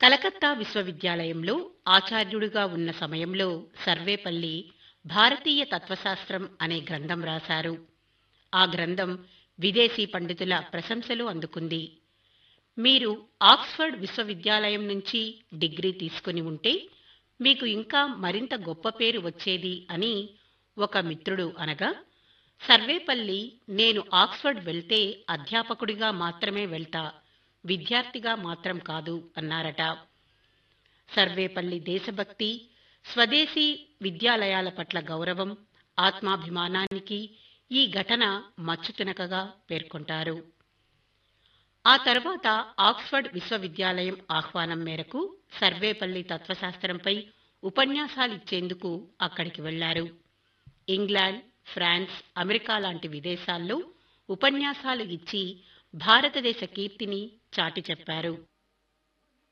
కలకత్తా విశ్వవిద్యాలయంలో ఆచార్యుడిగా ఉన్న సమయంలో సర్వేపల్లి భారతీయ తత్వశాస్త్రం అనే గ్రంథం రాశారు ఆ గ్రంథం విదేశీ పండితుల ప్రశంసలు అందుకుంది మీరు ఆక్స్ఫర్డ్ విశ్వవిద్యాలయం నుంచి డిగ్రీ తీసుకుని ఉంటే మీకు ఇంకా మరింత గొప్ప పేరు వచ్చేది అని ఒక మిత్రుడు అనగా సర్వేపల్లి నేను ఆక్స్ఫర్డ్ వెళ్తే అధ్యాపకుడిగా మాత్రమే వెళ్తా విద్యార్థిగా మాత్రం కాదు అన్నారట సర్వేపల్లి దేశభక్తి స్వదేశీ విద్యాలయాల పట్ల గౌరవం ఆత్మాభిమానానికి ఈ ఘటన మచ్చుతునకగా పేర్కొంటారు ఆ తర్వాత ఆక్స్ఫర్డ్ విశ్వవిద్యాలయం ఆహ్వానం మేరకు సర్వేపల్లి తత్వశాస్త్రంపై ఉపన్యాసాలిచ్చేందుకు అక్కడికి వెళ్లారు ఇంగ్లాండ్ ఫ్రాన్స్ అమెరికా లాంటి విదేశాల్లో ఉపన్యాసాలు ఇచ్చి భారతదేశ కీర్తిని చాటి చెప్పారు